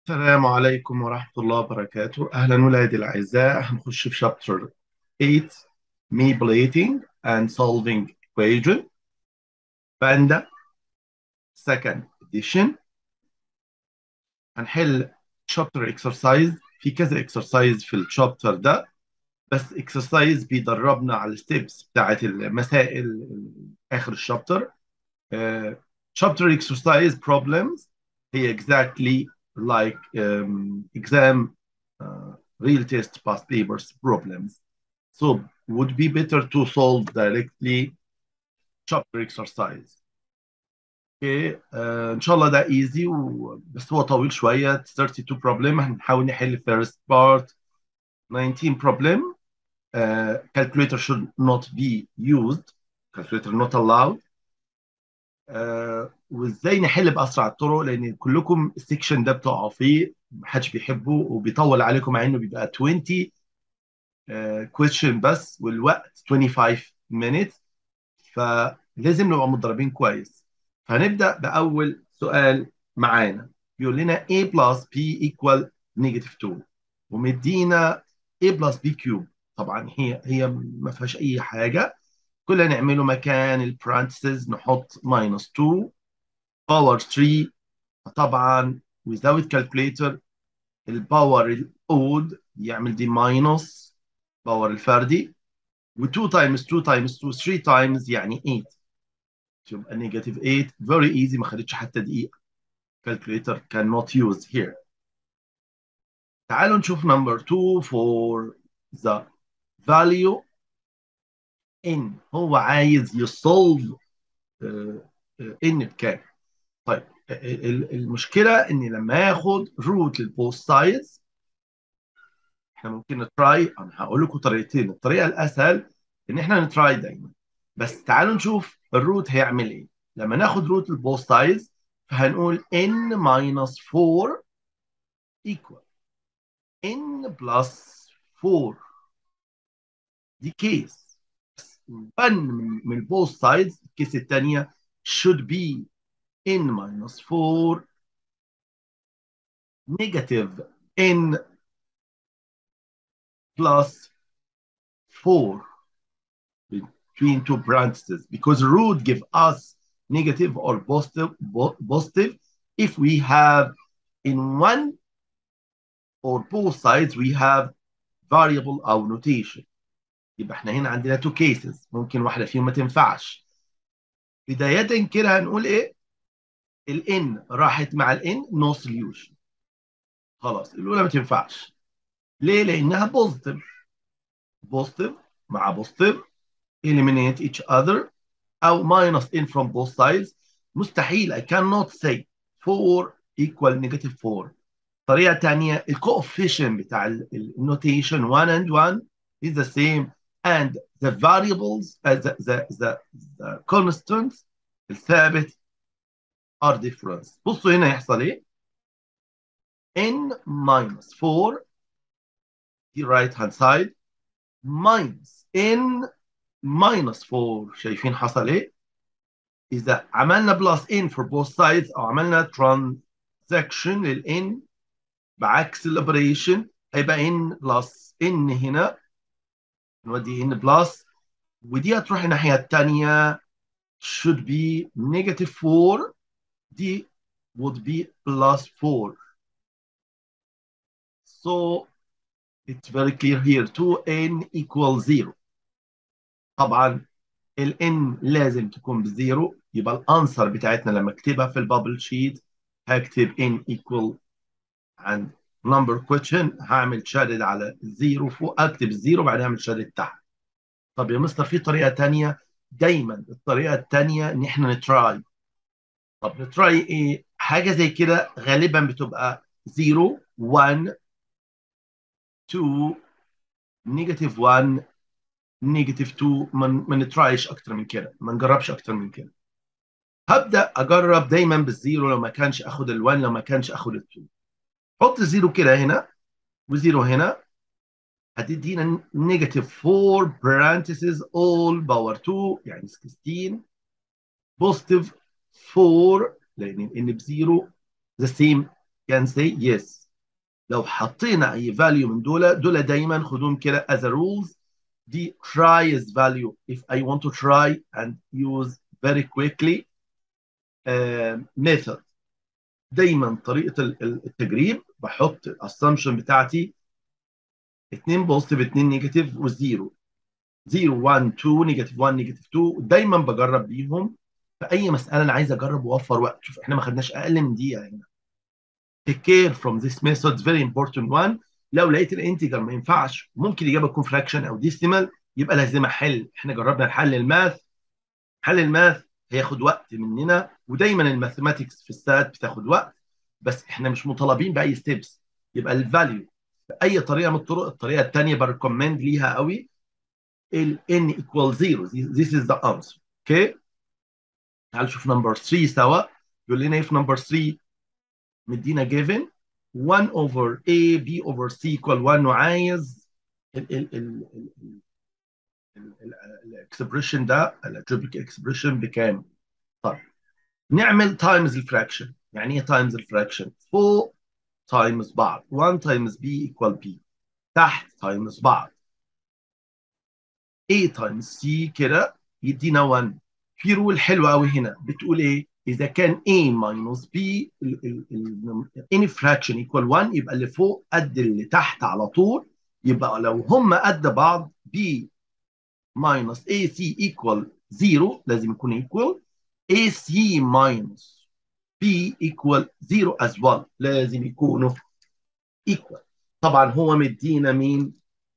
السلام عليكم ورحمة الله وبركاته أهلا ولادي الأعزاء هنخش في شابتر 8 Manipulating and Solving Equation باندا second edition هنحل شابتر اكسرسايز في كذا اكسرسايز في الشابتر ده بس اكسرسايز بيدربنا على الستبس بتاعت المسائل آخر الشابتر شابتر اكسرسايز problems هي exactly like um, exam uh, real test past papers problems. So would be better to solve directly chapter exercise. Okay. uh, ان شاء الله ده easy و... بس هو طويل شويه 32 problem هنحاول نحل first part 19 problem uh, calculator should not be used calculator not allowed uh, وازاي نحل باسرع الطرق لان كلكم السكشن ده بتقعوا فيه محدش بيحبه وبيطول عليكم مع انه بيبقى 20 كويشن بس والوقت 25 minutes فلازم نبقى متدربين كويس فهنبدا باول سؤال معانا بيقول لنا a plus b equal negative 2 ومدينا a plus b cube طبعا هي هي ما فيهاش اي حاجه كل اللي نعمله مكان البرانتسز نحط minus 2 باور 3 طبعا without calculator الباور الاود يعمل دي ماينس باور الفردي و2 times 2 times 2 3 times يعني 8 تبقى نيجاتيف 8 very easy ما خدتش حتى دقيقة calculator cannot use here تعالوا نشوف number 2 for the value in هو عايز يsolve ان بكام طيب المشكله ان لما اخد روت للبوست سايز احنا ممكن نتراي انا هقول لكم طريقتين الطريقه الاسهل ان احنا نتراي دايما بس تعالوا نشوف الروت هيعمل ايه لما ناخد روت البوست سايز فهنقول n minus 4 equal n plus 4 دي كيس 1 من البوست سايدز الكيس الثانيه should be n minus 4 negative n plus 4 between two parentheses because root give us negative or positive positive if we have in one or both sides we have variable او notation يبقى احنا هنا عندنا two cases ممكن واحده فيهم ما تنفعش بدايه كده هنقول ايه الان راحت مع الان نو سوليوشن خلاص الاولى ما تنفعش ليه لانها بوزيتيف بوزيتيف مع بوزيتيف eliminate each other او minus n from both sides مستحيل I cannot say 4 equal negative 4 طريقه ثانيه الكوفيشن بتاع النوتيشن 1 and 1 is the same and the variables uh, the, the, the, the constants الثابت are different بصوا هنا يحصل ايه n minus 4 the right hand side minus n minus 4 شايفين حصل ايه اذا عملنا plus n for both sides او عملنا transaction لل n بعكس الاوبريشن هيبقى n plus n هنا نودي n plus ودي هتروح الناحيه الثانيه should be negative 4 دي would be plus 4 so it's very clear here 2n equals 0 طبعا ال n لازم تكون بزيرو يبقى الانسر بتاعتنا لما اكتبها في البابل شيت هكتب n equal عند number question هعمل شادد على زيرو فوق اكتب الزيرو بعدين اعمل شادد تحت طب يا مستر في طريقه ثانيه دايما الطريقه الثانيه ان احنا نتراي طب نتراي ايه حاجه زي كده غالبا بتبقى 0 1 2 نيجاتيف 1 نيجاتيف 2 ما نترايش اكتر من كده ما نجربش اكتر من كده هبدا اجرب دايما بالزيرو لو ما كانش اخد ال1 لو ما كانش اخد ال2 حط زيرو كده هنا وزيرو هنا هتدينا نيجاتيف 4 parentheses all باور 2 يعني 16 بوزيتيف 4 لان ان بزيرو the same can say yes لو حطينا اي value من دول دول دايما خدوهم كده as a rules دي try as value if I want to try and use very quickly uh, method دايما طريقة التجريب بحط الاسامبشن بتاعتي 2 بوزيتيف 2 نيجاتيف وزيرو 0 1 2 نيجاتيف 1 نيجاتيف 2 دايما بجرب بيهم في اي مساله انا عايز اجرب واوفر وقت شوف احنا ما خدناش اقل من دقيقه هنا take care from this method very important one لو لقيت الانتجر ما ينفعش ممكن اجابه تكون فراكشن او ديسيمال يبقى لازم احل احنا جربنا نحل الماث حل الماث هياخد وقت مننا ودايما الماثيماتكس في السات بتاخد وقت بس احنا مش مطالبين باي ستيبس يبقى الفاليو باي طريقه من الطرق الطريقه الثانيه بريكومند ليها قوي ال n equal 0 this is the answer اوكي تعال نشوف نمبر 3 سوا يقول لنا ايه في نمبر 3 مدينا given 1 over a b over c equal 1 وعايز الاكسبريشن ده الالجبريك اكسبريشن بكام؟ طيب نعمل تايمز الفراكشن يعني ايه تايمز الفراكشن؟ فوق تايمز بعض 1 تايمز b equal b تحت تايمز بعض a تايمز c كده يدينا 1 في رول حلوه قوي هنا بتقول ايه؟ اذا كان a minus b any fraction equal 1 يبقى اللي فوق قد اللي تحت على طول يبقى لو هم قد بعض b minus ac equal 0 لازم يكون equal ac minus b equal 0 as well لازم يكونوا equal طبعا هو مدينا مين؟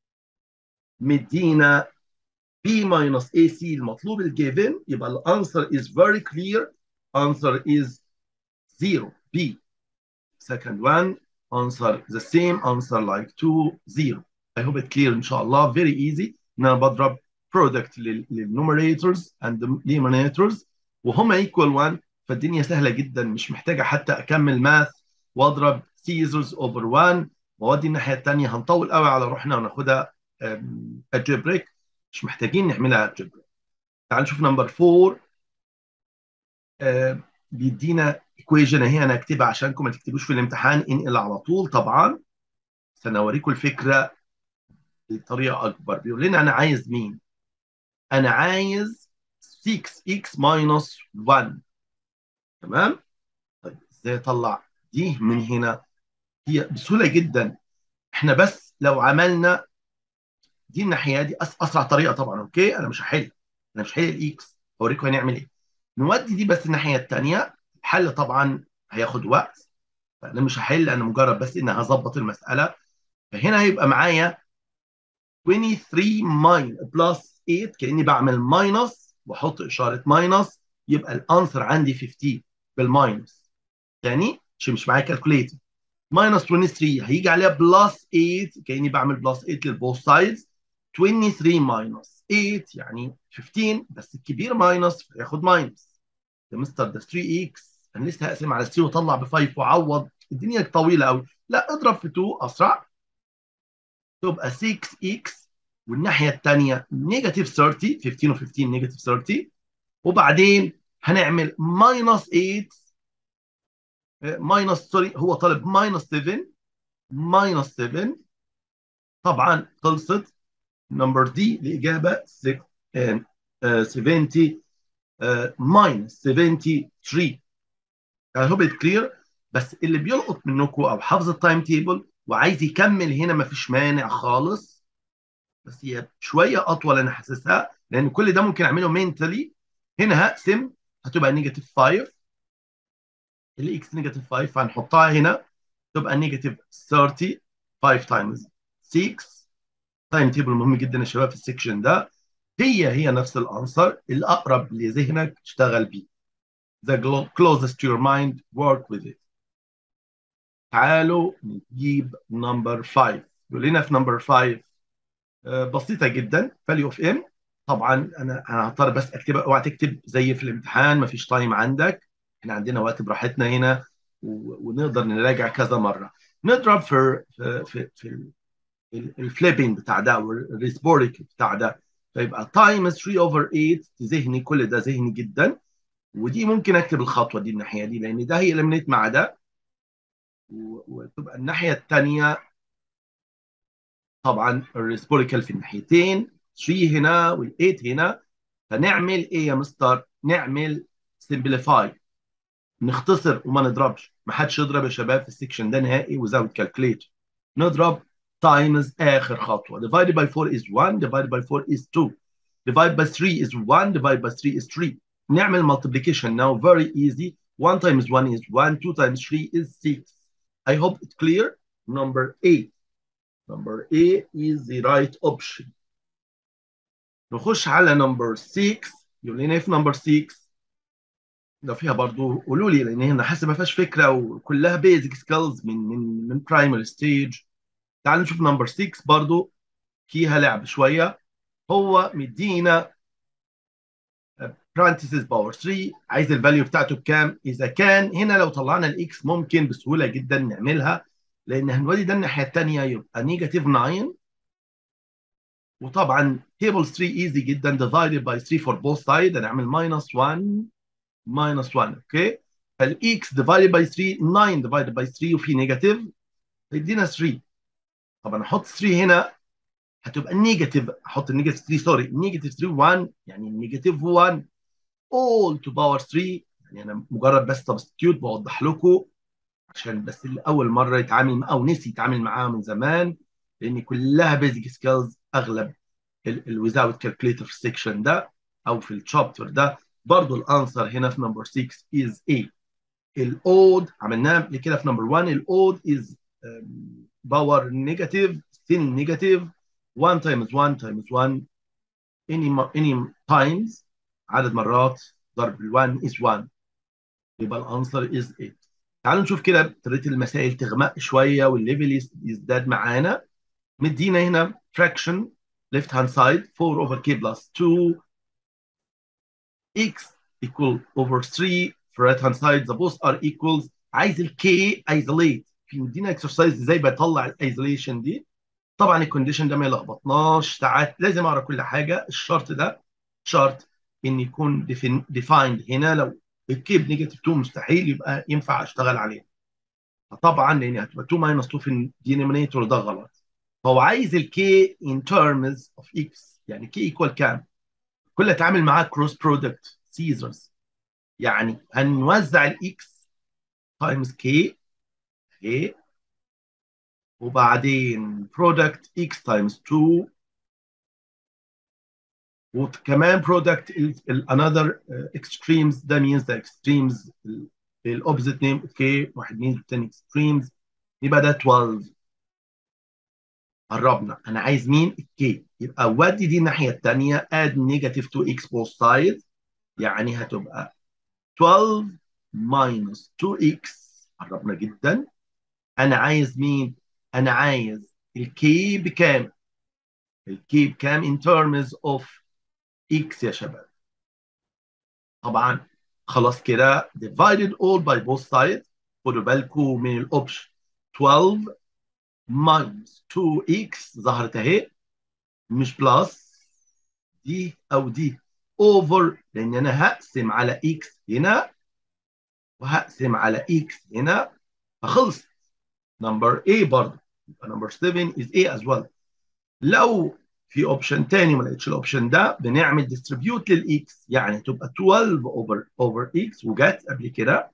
مدينا b minus ac المطلوب الجيفن يبقى الانسر is very clear answer is 0 b second one answer the same answer like 2 0 I hope it clear ان شاء الله very easy ان انا بضرب product للنوميريتورز and denominators وهم equal 1 فالدنيا سهله جدا مش محتاجه حتى اكمل ماث واضرب سيزرز اوفر 1 واودي الناحيه الثانيه هنطول قوي على روحنا وناخدها الجبريك مش محتاجين نعملها الجبريك تعال نشوف نمبر 4 آه بيدينا ايكويجن اهي انا اكتبها عشانكم ما تكتبوش في الامتحان انقل على طول طبعا بس انا اوريكم الفكره بطريقه اكبر بيقول لنا انا عايز مين؟ انا عايز 6x minus 1 تمام؟ طيب ازاي اطلع دي من هنا؟ هي بسهوله جدا احنا بس لو عملنا دي الناحيه دي اسرع طريقه طبعا اوكي انا مش هحل انا مش هحل الاكس اوريكم هنعمل ايه نودي دي بس الناحيه الثانيه الحل طبعا هياخد وقت فانا مش هحل انا مجرد بس ان هظبط المساله فهنا هيبقى معايا 23 ماين بلس 8 كاني بعمل ماينس واحط اشاره ماينس يبقى الانسر عندي 15 بالماينس تاني عشان مش معايا كالكوليتر ماينس 23 هيجي عليها بلس 8 كاني بعمل بلس 8 للبوث سايدز 23 ماينس 8 يعني 15 بس الكبير ماينس فياخد ماينس يا مستر ده 3 اكس انا لسه هقسم على 3 واطلع ب 5 واعوض الدنيا طويله قوي لا اضرب في 2 اسرع تبقى 6 اكس والناحيه الثانيه نيجاتيف 30 15 و15 نيجاتيف 30 وبعدين هنعمل ماينس 8 ماينس سوري هو طالب ماينس 7 ماينس 7 طبعا خلصت نمبر دي الاجابه 70 ماينس 73 I hope it clear بس اللي بيلقط منكم او حافظ التايم تيبل وعايز يكمل هنا مفيش مانع خالص بس هي شويه اطول انا حاسسها لان كل ده ممكن اعمله منتلي هنا هقسم هتبقى نيجاتيف 5 الاكس نيجاتيف 5 هنحطها هنا تبقى نيجاتيف 30 5 تايمز 6 تايم تيبل مهم جدا يا شباب في السكشن ده هي هي نفس الانسر الاقرب لذهنك تشتغل بيه the closest to your mind work with it تعالوا نجيب نمبر 5 يقول لنا في نمبر 5 بسيطه جدا value of m طبعا انا انا هضطر بس اكتبها اوعى تكتب زي في الامتحان مفيش تايم عندك احنا عندنا وقت براحتنا هنا ونقدر نراجع كذا مره نضرب في في في, في الفليبنج بتاع ده والريسبوريك بتاع ده فيبقى تايمز 3 اوفر 8 ذهني كل ده ذهني جدا ودي ممكن اكتب الخطوه دي الناحيه دي لان ده هيلمنيت مع ده وتبقى الناحيه الثانيه طبعا الريسبوريكال في الناحيتين 3 هنا وال8 هنا فنعمل ايه يا مستر؟ نعمل سمبليفاي نختصر وما نضربش ما حدش يضرب يا شباب في السكشن ده نهائي without calculator نضرب تايمز اخر خطوه divided by 4 is 1 divided by 4 is 2 divided by 3 is 1 divided by 3 is 3 نعمل multiplication now very easy 1 times 1 is 1 2 times 3 is 6 I hope it's clear number 8 number A is the right option نخش على number 6 يقول لنا في number 6 لو فيها برضو قولوا لي لان هنا حاسس ما فيهاش فكره وكلها بيزك سكيلز من من من برايمري ستيج تعالوا نشوف نمبر 6 برضو فيها لعب شويه هو مدينا برانتيسز باور 3 عايز الفاليو بتاعته بكام اذا كان هنا لو طلعنا الاكس ممكن بسهوله جدا نعملها لان هنودي ده الناحيه الثانيه يبقى نيجاتيف 9 وطبعا تيبل 3 ايزي جدا divided by 3 for both sides هنعمل minus 1 minus 1 اوكي فالاكس divided by 3 9 divided by 3 وفي نيجاتيف يدينا 3 طبعا احط 3 هنا هتبقى نيجاتيف احط النيجاتيف 3 سوري نيجاتيف 3 1 يعني نيجاتيف 1 all to power 3 يعني انا مجرد بس سبستيوت بوضح لكم عشان بس اللي اول مره يتعامل او نسي يتعامل معاها من زمان لان كلها بيزك سكيلز اغلب الويزاوت كالكوليتر في السكشن ده او في الشابتر ده برضو الانسر هنا في نمبر 6 is A الاود عملناه قبل كده في نمبر 1 الاود is باور نيجاتيف still نيجاتيف 1 times 1 times 1 any any times عدد مرات ضرب ال 1 is 1 يبقى الانسر is 8 تعالوا نشوف كده طريقه المسائل تغمق شويه والليفل يزداد معانا مدينا هنا fraction left hand side 4 over k plus 2 x equal over 3 في right hand side the both are equals عايز ال k isolate في مدينا اكسرسايز ازاي بطلع الايزوليشن دي طبعا الكونديشن ده ما يلخبطناش ساعات لازم اقرا كل حاجه الشرط ده شرط ان يكون ديفايند هنا لو الكي بنيجاتيف 2 مستحيل يبقى ينفع اشتغل عليه طبعا لان هتبقى 2 ماينس 2 في الدينومينيتور ده غلط فهو عايز الكي ان ترمز اوف اكس يعني كي ايكوال كام كل اتعامل معاه كروس برودكت سيزرز يعني هنوزع الاكس تايمز كي اهي وبعدين برودكت اكس تايمز 2 وكمان برودكت another extremes ده means the extremes الاوبزيت نيم اوكي واحد means الثاني extremes يبقى ده 12 قربنا انا عايز مين الكي يبقى ودي دي الناحيه الثانيه اد نيجاتيف 2 اكس بوث سايد يعني هتبقى 12 minus 2 اكس قربنا جدا انا عايز مين انا عايز الكي بكام الكي بكام in terms of x يا شباب طبعا خلاص كده divided all by both sides خدوا بالكم من الاوبشن 12 minus 2x ظهرت اهي مش بلس دي او دي over لان انا هقسم على x هنا وهقسم على x هنا فخلص نمبر A برضه يبقى نمبر 7 is A as well لو في اوبشن تاني ما لقيتش الاوبشن ده بنعمل ديستريبيوت للاكس يعني تبقى 12 اوفر اوفر اكس وجت قبل كده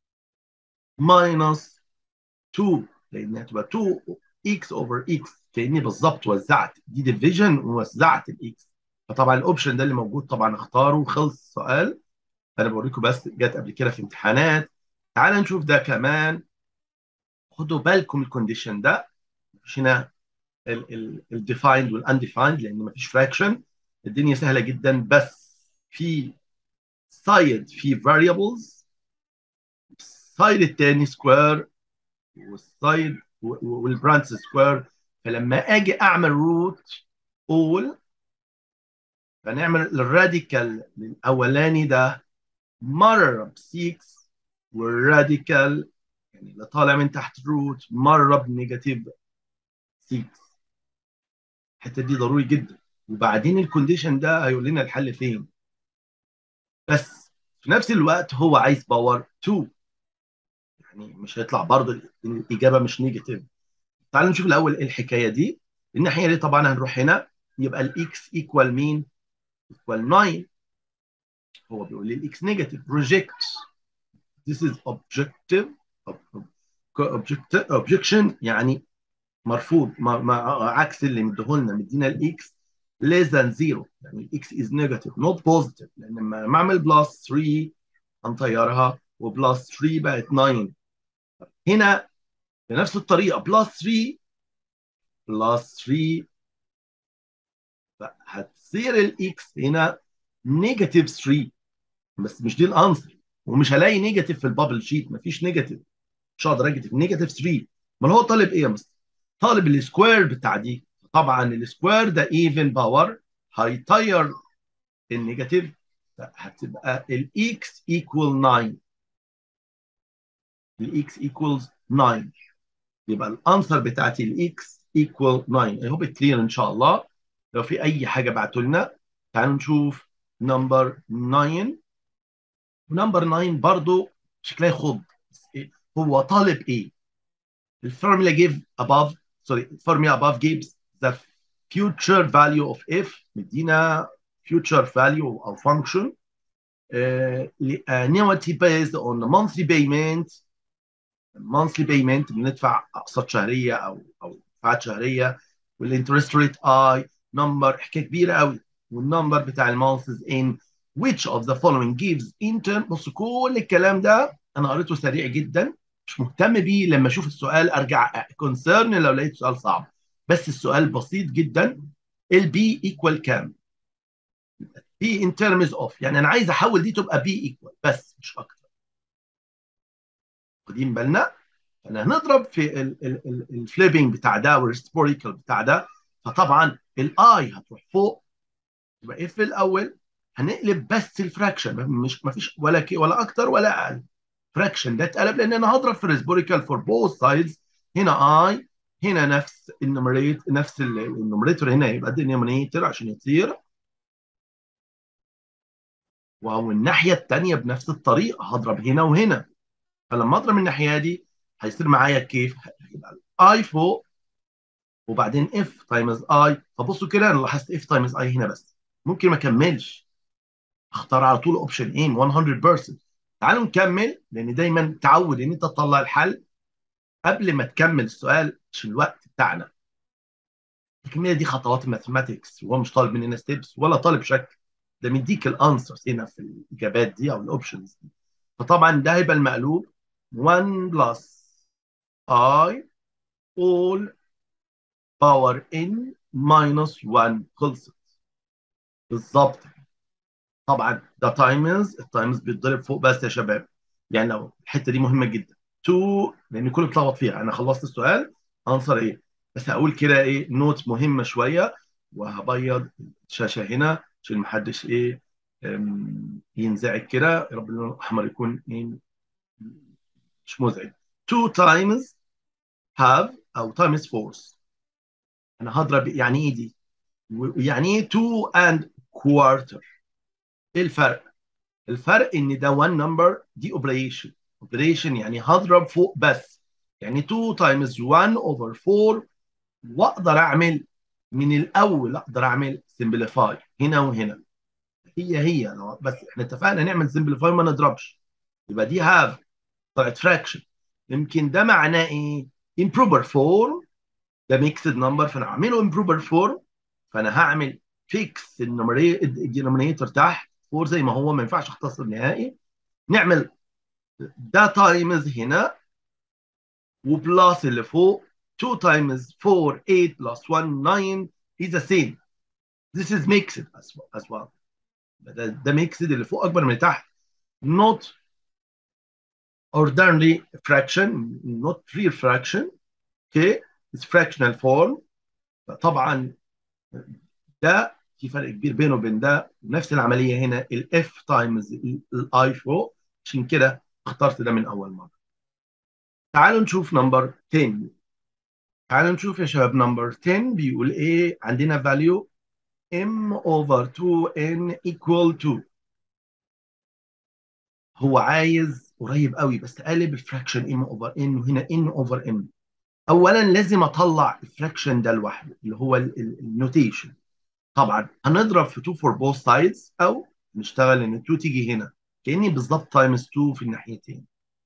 ماينس 2 لانها تبقى 2 اكس اوفر اكس كاني بالظبط وزعت دي ديفيجن ووزعت الاكس فطبعا الاوبشن ده اللي موجود طبعا اختاره وخلص السؤال انا بوريكم بس جت قبل كده في امتحانات تعال نشوف ده كمان خدوا بالكم الكونديشن ده مش هنا الديفايند والانديفايند لان مفيش فراكشن الدنيا سهله جدا بس في سايد في فاريبلز السايد الثاني سكوير والسايد والبرانش سكوير فلما اجي اعمل روت اول فنعمل الراديكال الاولاني ده مره ب 6 والراديكال يعني اللي طالع من تحت روت مره بنيجاتيف 6 الحته دي ضروري جدا وبعدين الكونديشن ده هيقول لنا الحل فين بس في نفس الوقت هو عايز باور 2 يعني مش هيطلع برضه الاجابه مش نيجاتيف تعالوا نشوف الاول ايه الحكايه دي الناحيه دي طبعا هنروح هنا يبقى الاكس ايكوال مين؟ ايكوال 9 هو بيقول لي الاكس نيجاتيف reject this is objective object objection يعني مرفوض ما ما عكس اللي مديهولنا مدينا الاكس less than 0 يعني الاكس is negative not positive لان لما اعمل بلس 3 هنطيرها وبلس 3 بقت 9 هنا بنفس الطريقه بلس 3 بلس 3 هتصير الاكس هنا نيجاتيف 3 بس مش دي الانسر ومش هلاقي نيجاتيف في البابل شيت مفيش نيجاتيف مش هقدر اكتب نيجاتيف 3 امال هو طالب ايه يا مستر؟ طالب السكوير بتاع دي طبعا السكوير ده ايفن باور هيطير النيجاتيف هتبقى الاكس ايكوال 9 الاكس ايكوالز 9 يبقى الانسر بتاعتي الاكس ايكوال 9 اي هوب كلير ان شاء الله لو في اي حاجه بعتوا لنا تعالوا نشوف نمبر 9 ونمبر 9 برضو شكلها يخض هو طالب ايه؟ الفورمولا give above sorry formula above gives the future value of f مدينا future value او function uh, annuity based on monthly payment monthly payment بندفع اقساط شهريه او او دفعات شهريه والانترست ريت اي نمبر حكايه كبيره قوي والنمبر بتاع المانثز ان which of the following gives in turn بص كل الكلام ده انا قريته سريع جدا مش مهتم بيه لما اشوف السؤال ارجع كونسيرن لو لقيت سؤال صعب بس السؤال بسيط جدا البي ايكوال كام؟ بي ان ترمز اوف يعني انا عايز احول دي تبقى بي ايكوال بس مش اكتر واخدين بالنا؟ انا هنضرب في الفليبنج بتاع ده والريسبوريكال بتاع ده فطبعا الاي هتروح فوق يبقى اف الاول هنقلب بس الفراكشن مش ما فيش ولا كي ولا اكتر ولا اقل فراكشن ده اتقلب لان انا هضرب في الريسبوريكال فور بوث سايدز هنا اي هنا نفس النومريت نفس النومريتور هنا يبقى الدينومينيتور عشان يطير وهو الناحيه الثانيه بنفس الطريقه هضرب هنا وهنا فلما اضرب الناحيه دي هيصير معايا كيف يبقى اي فوق وبعدين اف تايمز اي فبصوا كده انا لاحظت اف تايمز اي هنا بس ممكن ما اكملش اختار على طول اوبشن ايه 100% تعالوا نكمل لان دايما تعود ان انت تطلع الحل قبل ما تكمل السؤال عشان الوقت بتاعنا التكمله دي خطوات الماثيماتكس وهو مش طالب مننا ستيبس ولا طالب شكل ده مديك الانسرز هنا في الاجابات دي او الاوبشنز دي فطبعا ده هيبقى المقلوب 1 بلس اي all باور ان ماينس 1 خلصت بالظبط طبعا ده تايمز التايمز بيتضرب فوق بس يا شباب يعني لو الحته دي مهمه جدا 2 لان كله اتلخبط فيها انا خلصت السؤال انصر ايه بس هقول كده ايه نوت مهمه شويه وهبيض الشاشه هنا عشان محدش ايه ينزعج كده يا رب اللون الاحمر يكون ايه مش مزعج 2 times have او times force انا هضرب يعني ايه دي يعني ايه 2 and quarter ايه الفرق الفرق ان ده 1 number دي operation operation يعني هضرب فوق بس يعني 2 times 1 over 4 واقدر اعمل من الاول اقدر اعمل simplify هنا وهنا هي هي بس احنا اتفقنا نعمل simplify ما نضربش يبقى دي have طلعت fraction يمكن ده معناه ايه improper form ده ميكسد نمبر فانا هعمله امبروفر فورم فانا هعمل فيكس الدينومينيتور تحت فور زي ما هو ما ينفعش اختصر نهائي نعمل ده تايمز هنا وبلس اللي فوق 2 times 4 8 plus 1 9 is the same this is mixed as well, as well. ده, ده mixed اللي فوق اكبر من تحت not ordinary fraction not real fraction okay is fractional form طبعا ده في فرق كبير بينه وبين ده نفس العمليه هنا الاف تايمز الاي فوق عشان كده اخترت ده من اول مره تعالوا نشوف نمبر 10 تعالوا نشوف يا شباب نمبر 10 بيقول ايه عندنا value m over 2n equal to هو عايز قريب قوي بس اقلب الفراكشن ام اوفر ان وهنا ان اوفر ام اولا لازم اطلع الفراكشن ده لوحده اللي هو النوتيشن طبعا هنضرب في 2 فور بوث سايدز او نشتغل ان 2 تيجي هنا كاني بالظبط تايمز 2 في الناحيتين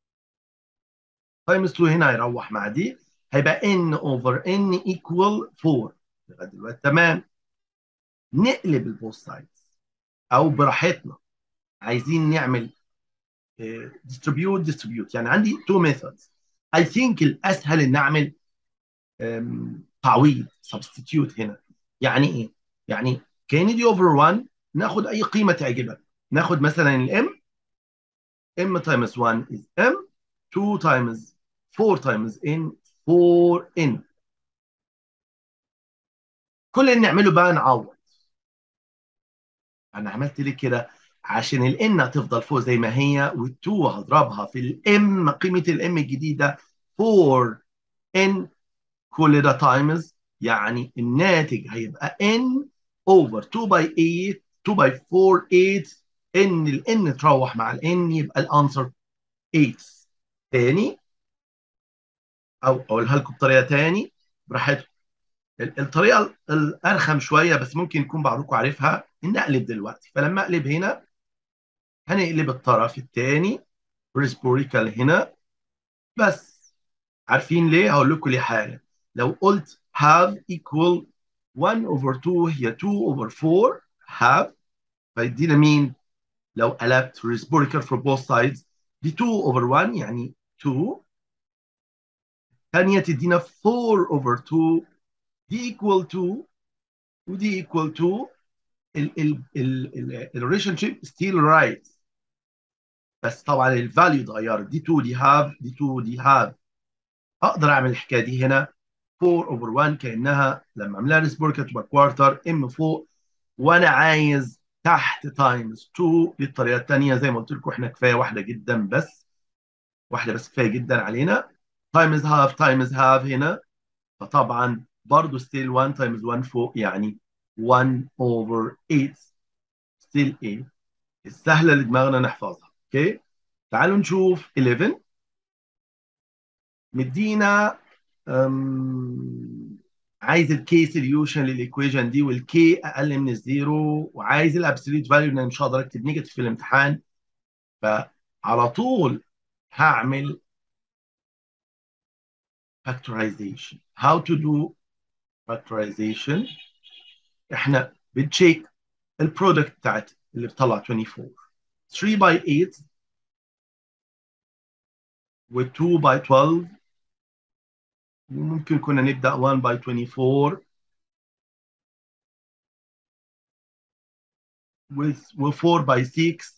تايمز 2 هنا هيروح مع دي هيبقى n over n equal 4 لغايه دلوقتي تمام نقلب البوث سايدز او براحتنا عايزين نعمل ديستريبيوت ديستريبيوت يعني عندي تو ميثودز اي ثينك الاسهل ان اعمل تعويض سبستيتيوت هنا يعني ايه يعني كان دي اوفر 1 ناخد اي قيمه تعجبك ناخد مثلا الام m times 1 is m 2 times 4 times n 4n كل اللي نعمله بقى نعوض انا عملت ليه كده عشان الان هتفضل فوق زي ما هي وال2 هضربها في الام قيمه الام الجديده 4n كل ده تايمز يعني الناتج هيبقى n over 2 by 8 2 by 4 8 ان الان تروح مع الان يبقى الانسر 8 تاني او اقولها لكم بطريقه تاني براحتكم الطريقه الارخم شويه بس ممكن يكون بعضكم عارفها ان اقلب دلوقتي فلما اقلب هنا هنقلب الطرف الثاني ريسبوريكال هنا بس عارفين ليه هقول لكم ليه حاجه لو قلت have equal 1 over 2 هي 2 over 4 have فيدينا مين لو قلبت reciprocal for both sides دي 2 over 1 يعني 2 ثانية تدينا 4 over 2 دي equal 2 ودي equal 2 الريليشن شيب ستيل رايت بس طبعا الفاليو اتغيرت دي 2 دي هاف دي 2 دي هاف اقدر اعمل الحكايه دي هنا 4 over 1 كانها لما اعملها ريسبوركا تبقى كوارتر ام فوق وانا عايز تحت تايمز 2 دي الطريقه الثانيه زي ما قلت لكم احنا كفايه واحده جدا بس واحده بس كفايه جدا علينا تايمز هاف تايمز هاف هنا فطبعا برضه ستيل 1 تايمز 1 فوق يعني 1 over 8 ستيل 8 السهله اللي دماغنا نحفظها اوكي تعالوا نشوف 11 مدينا عايز الكي سوليوشن للايكويشن دي والكي اقل من الزيرو وعايز الابسوليوت فاليو ان انا مش هقدر اكتب نيجاتيف في الامتحان فعلى طول هعمل factorization how to do factorization احنا بنشيك البرودكت بتاعت اللي بتطلع 24 3 by 8 و 2 by 12 وممكن كنا نبدأ 1 by 24 و 4 by 6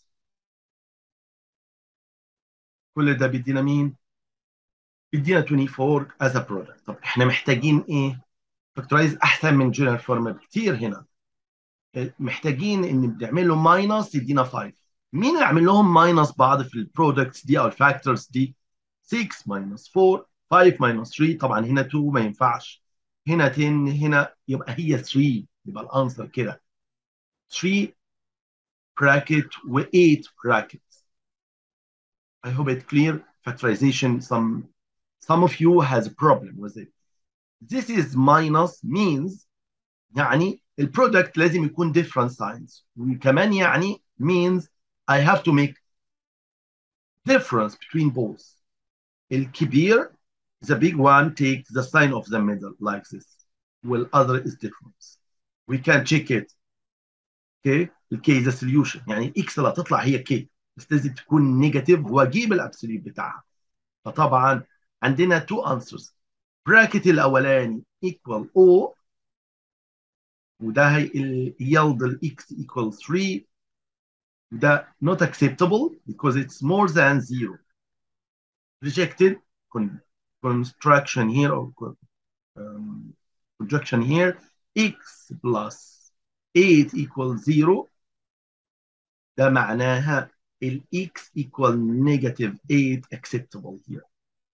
كل ده بيدينا مين؟ بيدينا 24 as a product طب احنا محتاجين ايه؟ فاكتورايز احسن من جنرال فورم بكتير هنا محتاجين ان بنعمل له ماينس يدينا 5 مين اللي عامل لهم ماينس بعض في البرودكتس دي او الفاكتورز دي 6 ماينس 4 5 ماينس 3 طبعا هنا 2 ما ينفعش هنا 10 هنا يبقى هي 3 يبقى الانسر كده 3 bracket و 8 bracket I hope it's clear factorization some some of you has a problem with it this is minus means يعني البرودكت لازم يكون different signs وكمان يعني means I have to make difference between both الكبير the big one takes the sign of the middle like this while other is difference we can check it okay الكي is a solution يعني الاكس اللي هتطلع هي كي بس لازم تكون نيجاتيف واجيب الابسوليوت بتاعها فطبعا عندنا two answers براكت الاولاني equal O وده هي yield الاكس equal 3 ده not acceptable because it's more than zero rejected con construction here or um, projection here x plus 8 equals 0 ده معناها ال x equal negative 8 acceptable here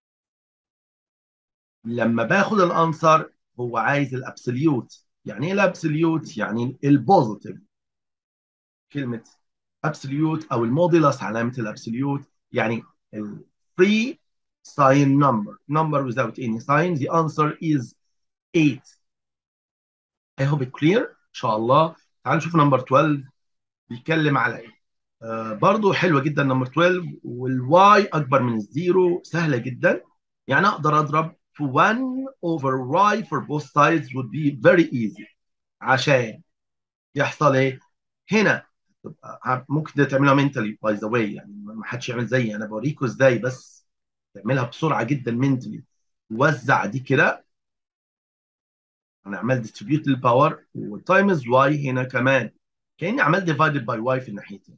لما باخد الانسر هو عايز الابسوليوت يعني ايه الابسوليوت يعني البوزيتيف كلمه ابسوليوت او الموديلس علامه الابسوليوت يعني free sign number number without any sign the answer is 8 I hope it clear ان شاء الله تعالوا نشوف نمبر 12 بيتكلم على ايه آه برضو حلوه جدا نمبر 12 والواي اكبر من الزيرو سهله جدا يعني اقدر اضرب في 1 over y for both sides would be very easy عشان يحصل ايه هنا ممكن ده تعملها منتلي باي ذا واي يعني ما حدش يعمل زيي انا بوريكم ازاي بس تعملها بسرعه جدا منتلي وزع دي كده انا عملت ديستريبيوت للباور وتايمز واي هنا كمان كاني عملت ديفايدد باي واي في الناحيتين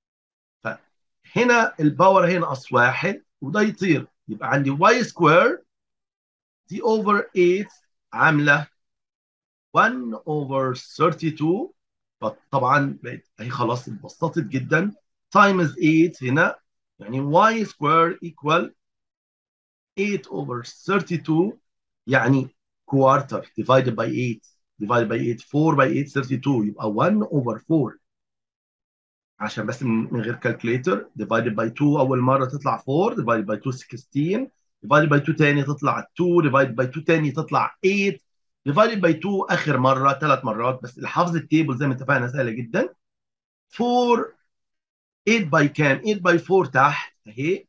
فهنا الباور هنا ناقص واحد وده يطير يبقى عندي واي سكوير دي اوفر 8 عامله 1 اوفر 32 فطبعا بقت اهي خلاص اتبسطت جدا تايمز 8 هنا يعني واي سكوير ايكوال 8 اوفر 32 يعني كوارتر divided by 8 divided by 8 4 by 8 32 يبقى 1 over 4 عشان بس من غير كالكوليتر divided by 2 اول مره تطلع 4 divided by 2 16 divided by 2 تاني تطلع 2 divided by 2 تاني تطلع 8 divided by 2 اخر مره ثلاث مرات بس اللي حافظ التيبل زي ما اتفقنا سهله جدا 4 8 by كام 8 by 4 تحت اهي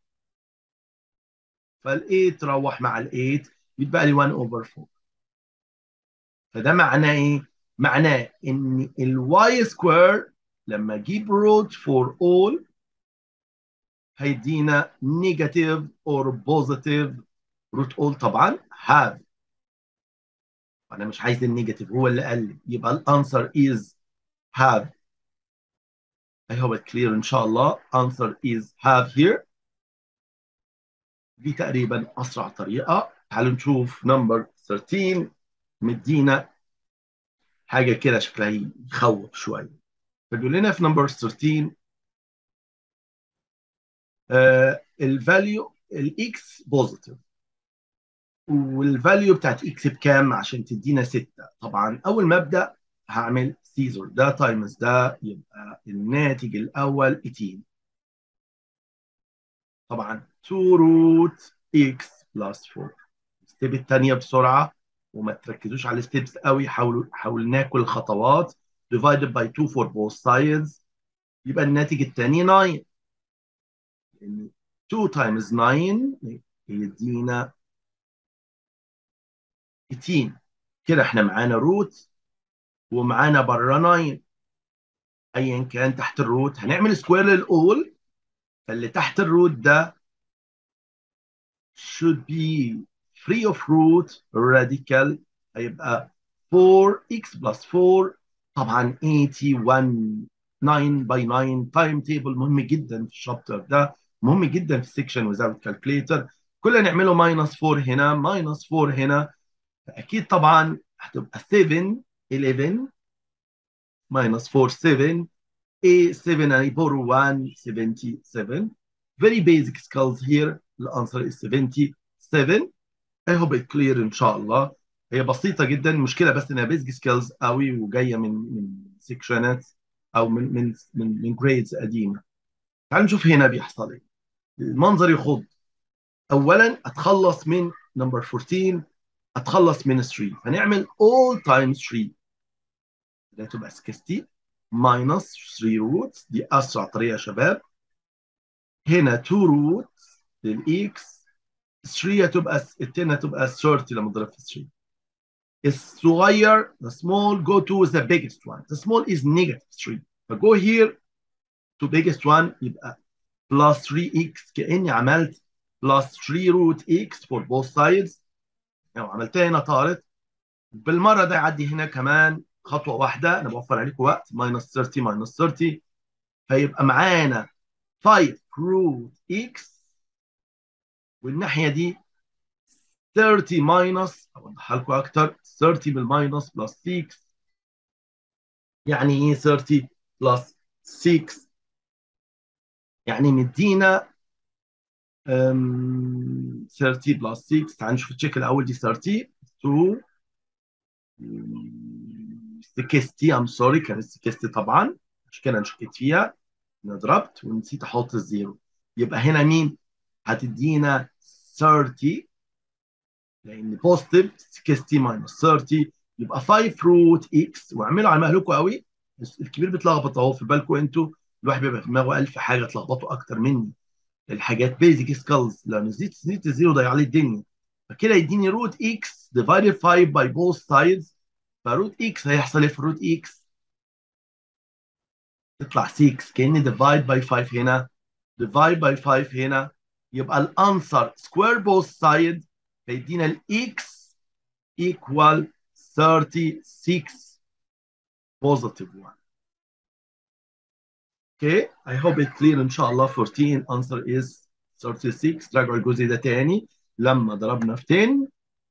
فال 8 تروح مع ال 8 يتبقى لي 1 over 4 فده معناه ايه؟ معناه ان الواي سكوير لما اجيب روت فور اول هيدينا نيجاتيف اور بوزيتيف روت اول طبعا هاف انا مش عايز النيجاتيف هو اللي قال لي يبقى الانسر از هاف I hope it's clear ان شاء الله answer is have here دي تقريبا اسرع طريقه تعالوا نشوف نمبر 13 مدينا حاجه كده شكلها يخوف شويه فبيقول لنا في نمبر 13 الفاليو الاكس بوزيتيف والفاليو بتاعت اكس بكام عشان تدينا 6 طبعا اول ما ابدا هعمل سيزر ده تايمز ده يبقى الناتج الاول 18 طبعا 2 روت اكس بلس 4 الستيب الثانيه بسرعه وما تركزوش على الستيبس قوي حاولوا حاول ناكل الخطوات divided by 2 for both sides يبقى الناتج الثاني 9 يعني 2 times 9 يدينا 18 كده احنا معانا روت ومعانا بره 9 ايا كان تحت الروت هنعمل سكوير للاول فاللي تحت الروت ده should be free of root radical هيبقى 4x plus 4 طبعا 81 9 by 9 تايم تيبل مهم جدا في الشابتر ده مهم جدا في السكشن without calculator كل نعمله ماينس 4 هنا ماينس 4 هنا اكيد طبعا هتبقى 7 11 minus 4 7 a 7 and 4 1 77 very basic skills here the answer is 77 I hope it clear ان شاء الله هي بسيطه جدا المشكله بس انها بيزك سكيلز قوي وجايه من من سيكشنات او من من من من جريدز قديمه تعالوا نشوف هنا بيحصل ايه المنظر يخض اولا اتخلص من نمبر 14 اتخلص من 3 هنعمل all times 3 ده تبقى 60 minus 3 roots دي اسرع طريقه يا شباب هنا 2 roots للاكس 3 هتبقى التين هتبقى 30 لما اضرب في 3 الصغير the small go to the biggest one the small is negative 3 فgo here to biggest one يبقى plus 3x كأني عملت plus 3 root x for both sides لو عملتها هنا طارت بالمرة ده يعدي هنا كمان خطوة واحدة أنا بوفر عليكم وقت minus 30 minus 30 فيبقى معانا 5 root x والناحية دي 30 minus أوضحها لكم أكتر 30 بالماينس بلس 6 يعني إيه 30 بلس 6 يعني مدينا 30 بلس 6 تعال نشوف التشيك الأول دي 30 2 60 ام سوري كانت 60 طبعا مش كده انا شكيت فيها انا ضربت ونسيت احط الزيرو يبقى هنا مين هتدينا 30 لان بوزيتيف 60 ماينس 30 يبقى 5 روت اكس واعملوا على مهلكم قوي الكبير بيتلخبط اهو في بالكم انتوا الواحد بيبقى في دماغه 1000 حاجه تلخبطوا اكتر مني الحاجات بيزك سكالز لو نزلت نزلت الزيرو ضيع لي الدنيا فكده يديني روت اكس ديفايدد 5 باي بوث سايدز فروت اكس هيحصل ايه في روت اكس؟ تطلع 6 كاني ديفايد باي 5 هنا ديفايد باي 5 هنا يبقى الانسر سكوير بوث سايد فيدينا الاكس equal 36 positive 1 Okay, I hope it's clear إن شاء الله 14 answer is 36 راجعوا الجزء ده تاني لما ضربنا في 10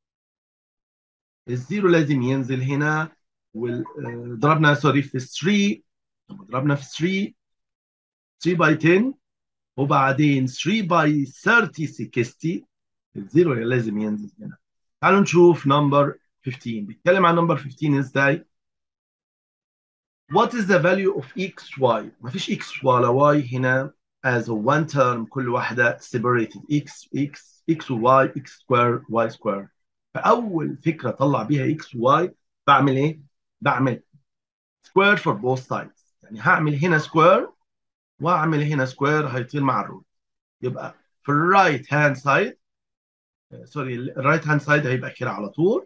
الزيرو لازم ينزل هنا وضربنا سوري في 3 لما ضربنا في 3 3 باي 10 وبعدين 3 باي 30 60 الزيرو لازم ينزل هنا تعالوا نشوف نمبر 15 بيتكلم عن نمبر 15 ازاي What is the value of x, y؟ مفيش x ولا y هنا as a one term كل واحدة separated x, x, x و y, x square, y square. فأول فكرة طلع بيها x و y بعمل إيه؟ بعمل square for both sides. يعني هعمل هنا square وأعمل هنا square هيطير مع الروت. يبقى في الرايت هاند سايد سوري الرايت هاند سايد هيبقى كده على طول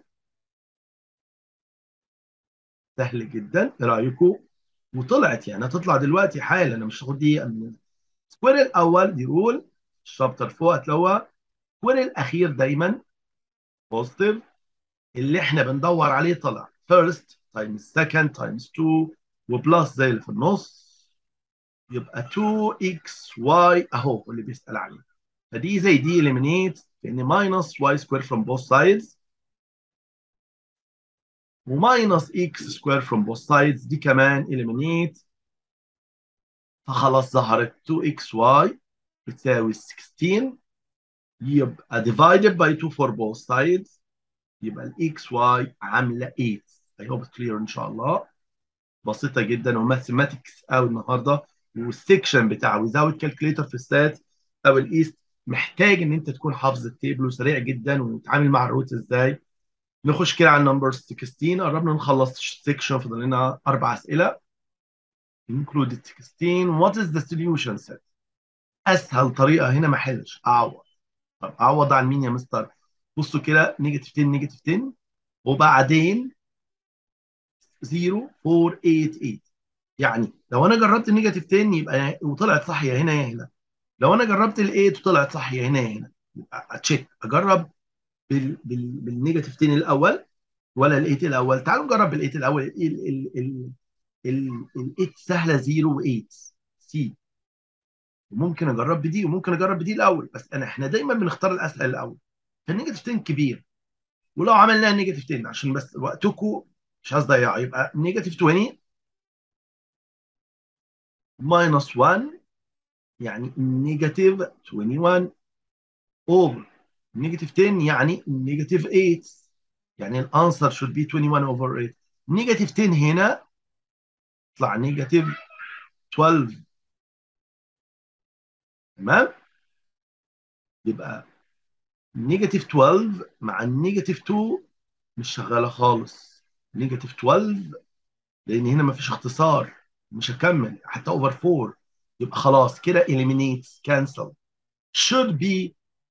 سهل جدا ايه رايكم وطلعت يعني هتطلع دلوقتي حالا انا مش هاخد دقيقه من السكوير الاول دي رول الشابتر فوق هتلاقوها السكوير الاخير دايما بوزيتيف اللي احنا بندور عليه طلع فيرست تايمز سكند تايمز 2 وبلس زي اللي في النص يبقى 2 اكس واي اهو اللي بيسال عليه فدي زي دي eliminate كان ماينس واي سكوير from both sides وماينس اكس سكوير from both sides دي كمان eliminate فخلاص ظهرت 2xy بتساوي 16 يبقى divided by 2 for both sides يبقى ال xy عامله 8 I hope it's clear ان شاء الله بسيطه جدا وماثيماتكس قوي النهارده والسكشن بتاع without calculator في السات او الايست محتاج ان انت تكون حافظ التيبل وسريع جدا وتتعامل مع الروت ازاي نخش كده على النمبر 16 قربنا نخلص السكشن فاضل لنا اربع اسئله included 16 what is the solution set اسهل طريقه هنا ما احلش اعوض طب اعوض عن مين يا مستر بصوا كده نيجاتيف 10 نيجاتيف 10 وبعدين 0 4 8 8 يعني لو انا جربت النيجاتيف 10 يبقى وطلعت صح يا هنا يا هنا لو انا جربت ال 8 وطلعت صح يا هنا يا هنا يبقى اتشيك اجرب بال بال بالنيجاتيف 10 الاول ولا ال 8 الاول تعالوا نجرب بال 8 الاول ال ال ال ال ال 8 سهله 0 و8 سي وممكن اجرب بدي وممكن اجرب بدي الاول بس انا احنا دايما بنختار الاسهل الاول فالنيجاتيف 10 كبير ولو عملناها نيجاتيف 10 عشان بس وقتكم مش عايز اضيعه يبقى نيجاتيف 20 ماينس 1 يعني نيجاتيف 21 اوفر نيجاتيف 10 يعني نيجاتيف 8 يعني الانسر should be 21 over 8 نيجاتيف 10 هنا يطلع نيجاتيف 12 تمام يبقى نيجاتيف 12 مع النيجاتيف 2 مش شغاله خالص نيجاتيف 12 لان هنا مفيش اختصار مش هكمل حتى اوفر 4 يبقى خلاص كده eliminates cancel should be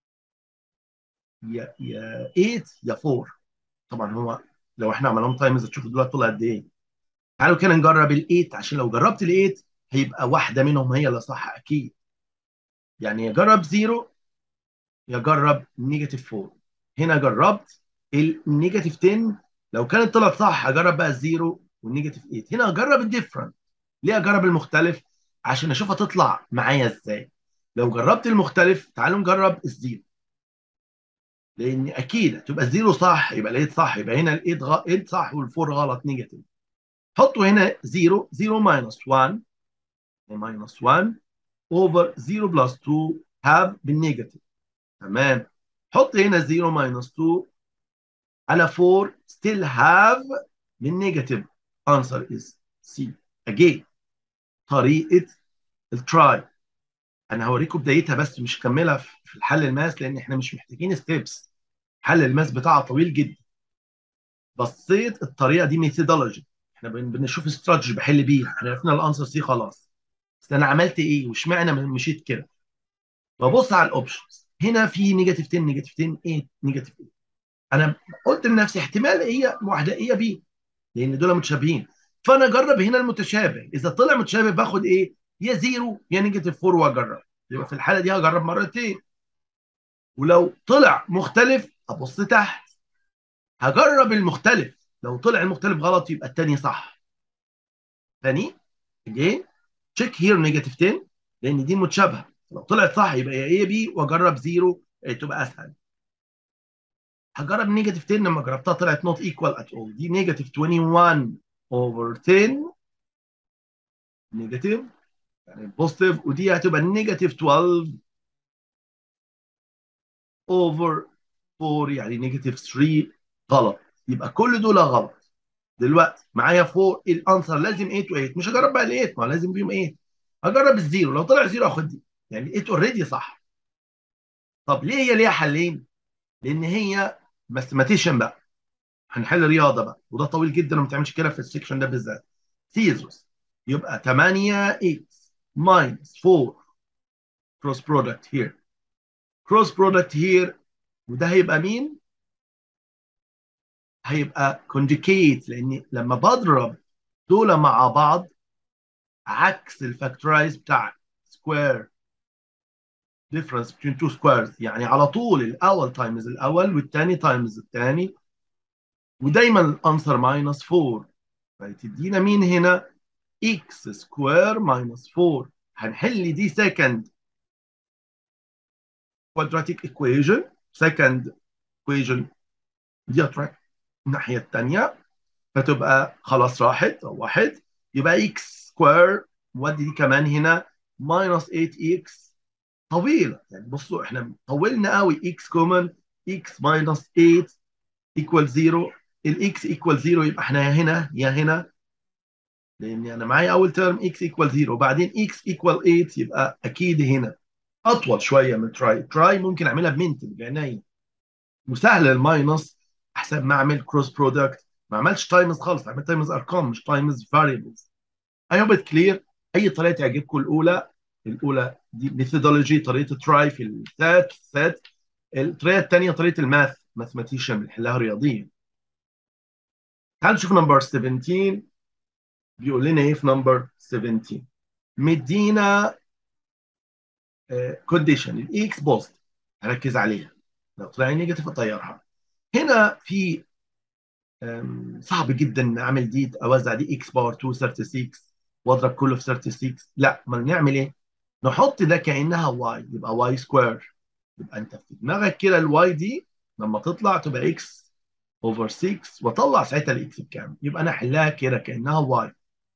يا يا 8 يا 4 طبعا هو لو احنا عملناهم تايمز هتشوفوا دلوقتي طلع قد ايه تعالوا كده نجرب ال 8 عشان لو جربت ال 8 هيبقى واحده منهم هي اللي صح اكيد يعني يا جرب 0 يا جرب نيجاتيف 4 هنا جربت النيجاتيف 10 لو كانت طلعت صح هجرب بقى الزيرو والنيجاتيف 8 هنا اجرب الديفرنت ليه اجرب المختلف عشان اشوف هتطلع معايا ازاي لو جربت المختلف تعالوا نجرب الزيرو لان اكيد هتبقى الزيرو صح يبقى الايد صح يبقى هنا الايد غ... ايد صح والفور غلط نيجاتيف حطوا هنا 0 0 ماينس 1 ماينس 1 اوفر 0 بلس 2 هاف بالنيجاتيف تمام حط هنا 0 ماينس 2 على 4 still have بالنيجاتيف answer is C again طريقة التراي انا هوريكم بدايتها بس مش هكملها في الحل الماس لان احنا مش محتاجين ستيبس حل الماس بتاعها طويل جدا بصيت الطريقه دي ميثودولوجي احنا بنشوف استراتيجي بحل بيها احنا عرفنا الانسر سي خلاص بس انا عملت ايه واشمعنى مشيت كده ببص على الاوبشنز هنا في نيجاتيف 10 نيجاتيف 10 8 نيجاتيف 8 انا قلت لنفسي احتمال هي واحده هي بي لان دول متشابهين فانا اجرب هنا المتشابه اذا طلع متشابه باخد ايه يا زيرو يا نيجاتيف 4 واجرب يبقى في الحاله دي هجرب مرتين ولو طلع مختلف ابص تحت هجرب المختلف لو طلع المختلف غلط يبقى الثاني صح ثاني اجين تشيك هير نيجاتيف 10 لان دي متشابهه لو طلعت صح يبقى يا ايه بي واجرب زيرو تبقى اسهل هجرب نيجاتيف 10 لما جربتها طلعت نوت ايكوال ات اول دي نيجاتيف 21 اوفر 10 نيجاتيف يعني بوزيتيف ودي هتبقى نيجاتيف 12 اوفر 4 يعني نيجاتيف 3 غلط يبقى كل دول غلط دلوقتي معايا 4 الانسر لازم 8 و8 مش هجرب بقى ال 8 ما لازم فيهم 8 هجرب الزيرو لو طلع زيرو اخد دي يعني 8 اوريدي صح طب ليه هي ليها حلين؟ لان هي ماثيماتيشن بقى هنحل رياضه بقى وده طويل جدا وما تعملش كده في السكشن ده بالذات سيزوس يبقى 8 اكس minus 4 cross product here cross product here وده هيبقى مين؟ هيبقى conjugate لان لما بضرب دول مع بعض عكس الفاكتورايز بتاع سكوير difference between two squares يعني على طول الاول تايمز الاول والثاني تايمز الثاني ودايما الانسر ماينس 4 فتدينا مين هنا x سكوير ماينس 4 هنحل دي second quadratic equation second equation دي هتروح الناحيه الثانيه فتبقى خلاص راحت واحد يبقى x سكوير ودي دي كمان هنا minus 8x طويله يعني بصوا احنا طولنا قوي x كومن x minus 8 equal 0 الاكس equal 0 يبقى احنا يا هنا يا هنا لان انا معايا اول ترم x equal 0 وبعدين x equal 8 يبقى اكيد هنا اطول شويه من تراي تراي ممكن اعملها بمنتل بعينيا وسهل الماينس احسن ما اعمل كروس برودكت ما عملتش تايمز خالص عملت تايمز ارقام مش تايمز فاريبلز اي هوب كلير اي طريقه تعجبكم الاولى الاولى دي ميثودولوجي طريقه تراي في السات سات الطريقه الثانيه طريقه الماث ماثماتيشن بنحلها رياضيا تعالوا نشوف نمبر 17 بيقول لنا ايه في نمبر 17 مدينا كونديشن الاكس بوست هركز عليها لو طلع نيجاتيف اطيرها هنا في صعب جدا اعمل دي اوزع دي اكس باور 2 36 واضرب كله في 36 لا ما نعمل ايه نحط ده كانها واي يبقى واي سكوير يبقى انت في دماغك كده الواي دي لما تطلع تبقى اكس اوفر 6 واطلع ساعتها الاكس بكام يبقى انا احلها كده كانها واي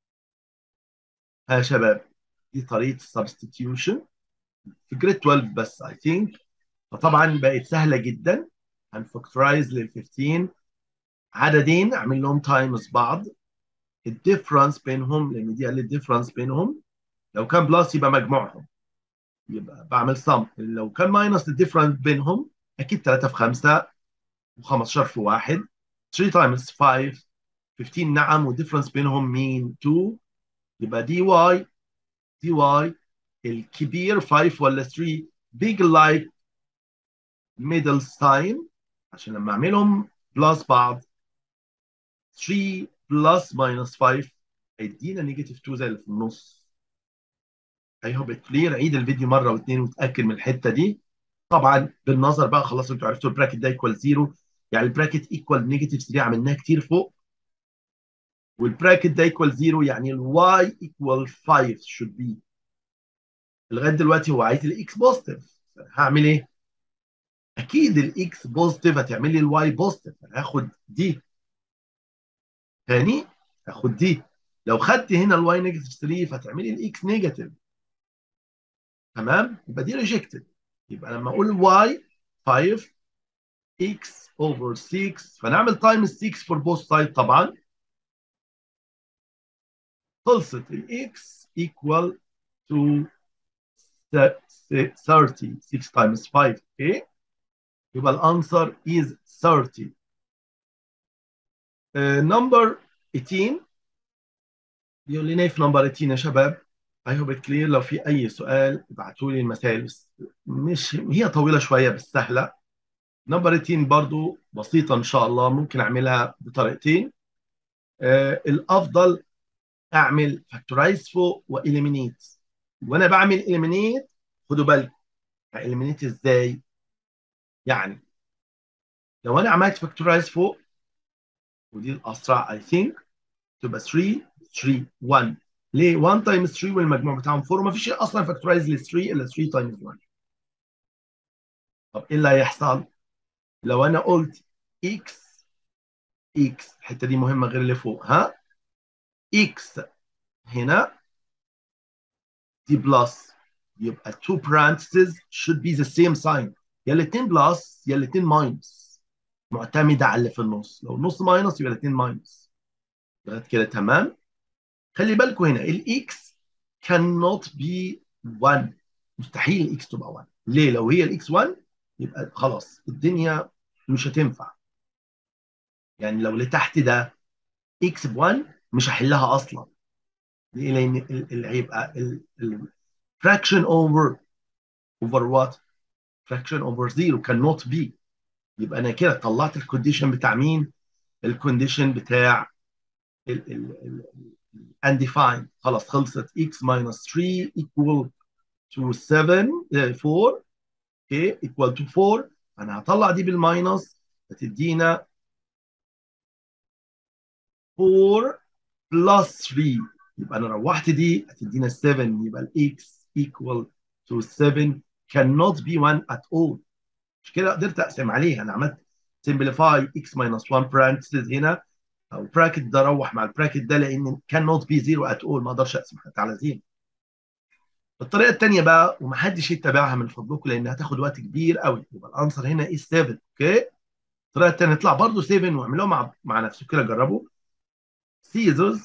ها يا شباب دي طريقه السبستيتيوشن في جريد 12 بس اي ثينك فطبعا بقت سهله جدا هنفكترايز لل 15 عددين اعمل لهم تايمز بعض الديفرنس بينهم لان دي قال الديفرنس بينهم لو كان بلس يبقى مجموعهم يبقى بعمل سم لو كان ماينس الديفرنس بينهم اكيد 3 في 5 و15 في 1 3 تايمز 5 15 نعم والديفرنس بينهم مين 2 يبقى دي واي دي واي الكبير 5 ولا 3 big like middle sign عشان لما اعملهم بلس بعض 3 بلس ماينس 5 هيدينا نيجاتيف 2 زي اللي في النص اي هوب كلير عيد الفيديو مره واثنين وتاكد من الحته دي طبعا بالنظر بقى خلاص انتوا عرفتوا البراكت ده ايكوال 0 يعني البراكت ايكوال نيجاتيف 3 عملناه كتير فوق والبراكت ده ايكوال 0 يعني الواي ايكوال 5 should be لغايه دلوقتي هو عايز الاكس بوزيتيف هعمل ايه؟ اكيد الاكس بوزيتيف هتعمل لي الواي بوزيتيف هاخد دي تاني هاخد دي لو خدت هنا الواي نيجاتيف 3 فهتعمل لي الاكس نيجاتيف تمام يبقى دي ريجكتد يبقى لما اقول واي 5 اكس اوفر 6 فنعمل تايم 6 فور بوث سايد طبعا خلصت الاكس ايكوال تو 30 6 times 5 اوكي يبقى الانسر is 30 نمبر 18 بيقول لنا في نمبر 18 يا شباب I hope it clear لو في أي سؤال ابعتوا لي المسائل بس مش هي طويلة شوية بس سهلة نمبر 18 برضو بسيطة إن شاء الله ممكن أعملها بطريقتين آه الأفضل أعمل فاكتورايز فوق وإليمينيت وأنا بعمل إليمينيت خدوا بالكم إليمينيت إزاي؟ يعني لو أنا عملت فاكتورايز فوق ودي الأسرع I think تبقى 3 3 1 ليه 1 تايمز 3 والمجموع بتاعهم 4 وما فيش اصلا فاكتورايز ل 3 الا 3 تايمز 1 طب ايه اللي هيحصل لو انا قلت اكس اكس الحته دي مهمه غير اللي فوق ها اكس هنا دي بلس يبقى two parentheses should be the same sign يا الاثنين بلس يا الاثنين ماينس معتمده على اللي في النص لو النص ماينس يبقى الاثنين ماينس لغايه كده تمام خلي بالكم هنا الاكس cannot be 1 مستحيل الاكس تبقى 1 ليه لو هي الاكس 1 يبقى خلاص الدنيا مش هتنفع يعني لو اللي تحت ده اكس ب 1 مش هحلها اصلا ليه لان اللي هيبقى fraction over over what fraction over 0 cannot be يبقى انا كده طلعت الكونديشن بتاع مين الكونديشن بتاع ال ال ال undefined خلاص خلصت x minus 3 equal to 7 4 okay equal to 4 انا هطلع دي بالماينس هتدينا 4 plus 3 يبقى انا روحت دي هتدينا 7 يبقى ال x equal to 7 cannot be 1 at all مش كده قدرت اقسم عليها انا عملت simplify x minus 1 parentheses هنا او براكت ده روح مع البراكت ده لان كان نوت بي زيرو ات اول ما اقدرش اقسم حتى على زيرو الطريقه الثانيه بقى ومحدش يتبعها من فضلكم لان هتاخد وقت كبير قوي يبقى الانسر هنا ايه 7 اوكي الطريقه الثانيه اطلع برضه 7 واعملوها مع مع نفسكم كده جربوا سيزرز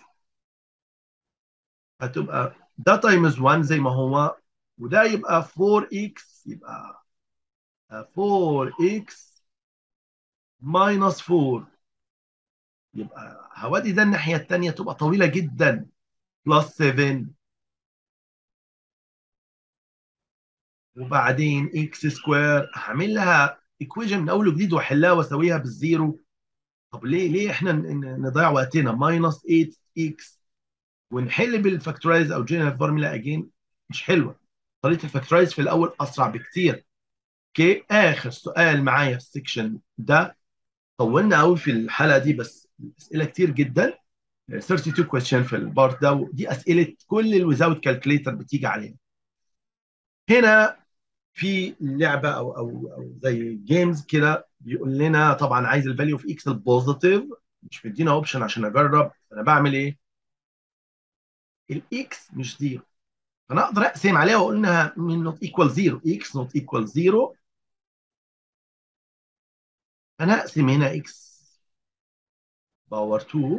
هتبقى ده تايمز 1 زي ما هو وده يبقى 4 اكس يبقى 4 اكس ماينس 4 يبقى هودي ده الناحية التانية تبقى طويلة جدا بلس 7 وبعدين اكس سكوير هعمل لها ايكويجن من اول وجديد واحلها واسويها بالزيرو طب ليه ليه احنا نضيع وقتنا ماينس 8 اكس ونحل بالفاكتورايز او جنرال فورمولا اجين مش حلوه طريقه الفاكتورايز في الاول اسرع بكتير اوكي اخر سؤال معايا في السكشن ده طولنا قوي في الحلقه دي بس اسئله كتير جدا 32 question في البارت ده ودي اسئله كل الويزاوت كالكليتر بتيجي عليها هنا في لعبه او او او زي جيمز كده بيقول لنا طبعا عايز الفاليو في اكس البوزيتيف مش مدينا اوبشن عشان اجرب انا بعمل ايه؟ الاكس مش زيرو فانا اقدر اقسم عليها واقول انها من نوت ايكوال زيرو اكس نوت ايكوال زيرو انا اقسم هنا اكس باور 2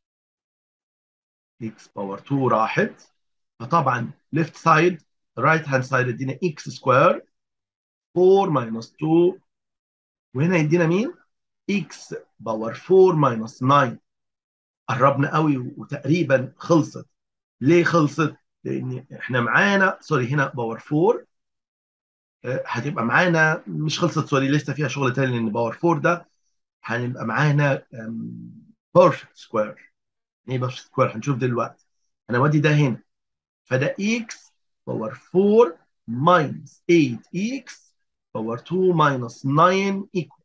اكس باور 2 راحت فطبعا ليفت سايد رايت هاند سايد ادينا اكس سكوير 4 ماينس 2 وهنا يدينا مين؟ اكس باور 4 ماينس 9 قربنا قوي وتقريبا خلصت ليه خلصت؟ لان احنا معانا سوري هنا باور 4 هتبقى معانا مش خلصت سوري لسه فيها شغل تاني لان باور 4 ده هنبقى معانا بيرفكت سكوير ايه بيرفكت سكوير هنشوف دلوقتي انا ودي ده هنا فده اكس باور 4 ماينس 8 اكس باور 2 ماينس 9 ايكوال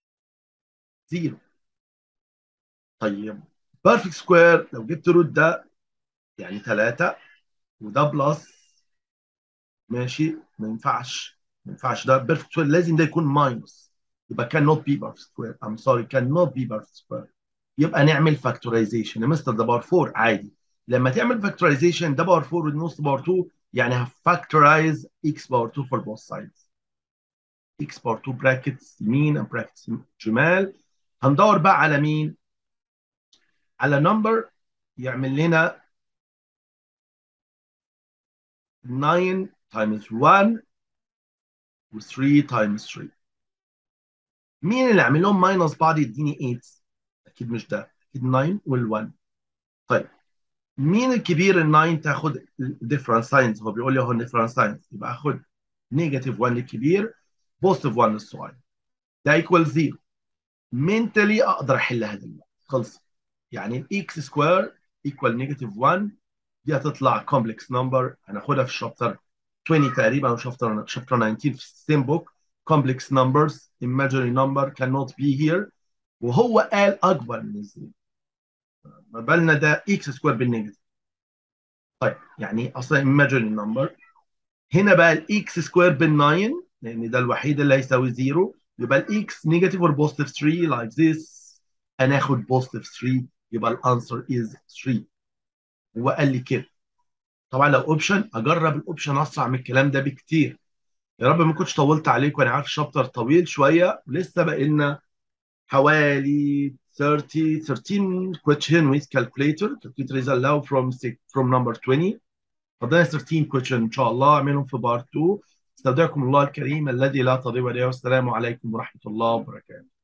0 طيب بيرفكت سكوير لو جبت روت ده يعني 3 وده بلس ماشي ما ينفعش ما ينفعش ده بيرفكت سكوير لازم ده يكون ماينس يبقى كان نوت بي بيرفكت سكوير ام سوري كان نوت بي بيرفكت سكوير يبقى نعمل فاكتورايزيشن يا مستر ده باور 4 عادي لما تعمل فاكتورايزيشن ده باور 4 والنص باور 2 يعني هفاكتورايز اكس باور 2 فور بوث سايدز اكس باور 2 براكتس يمين براكتس شمال هندور بقى على مين؟ على نمبر يعمل لنا 9 times 1 و 3 times 3 مين اللي عامل لهم ماينس بعض يديني 8 اكيد مش ده اكيد 9 وال1 طيب مين الكبير ال 9 تاخد different signs هو بيقول لي اهو different signs يبقى اخد نيجاتيف 1 للكبير بوزيتيف 1 للصغير ده ايكوال 0 منتلي اقدر احلها دلوقتي خلص يعني الاكس سكوير ايكوال نيجاتيف 1 دي هتطلع كومبلكس نمبر هناخدها في الشابتر 20 تقريبا او شابتر شابتر 19 في السيم بوك complex numbers imaginary number cannot be here وهو قال اكبر من الزيرو ما بالنا ده اكس سكوير بالنيجاتيف طيب يعني اصلا imaginary number هنا بقى الاكس سكوير بال9 لان ده الوحيد اللي هيساوي زيرو يبقى الاكس نيجاتيف اور بوزيتيف 3 like this هناخد بوزيتيف 3 يبقى الانسر از 3 هو قال لي كده طبعا لو اوبشن اجرب الاوبشن اسرع من الكلام ده بكتير يا رب ما كنتش طولت عليكم انا عارف الشابتر طويل شويه ولسه باقي لنا حوالي 30 13 question with calculator calculator is allowed from from number 20 فضلنا 13 question ان شاء الله اعملهم في بارت 2 استودعكم الله الكريم الذي لا تضيع ودائعه والسلام عليكم ورحمه الله وبركاته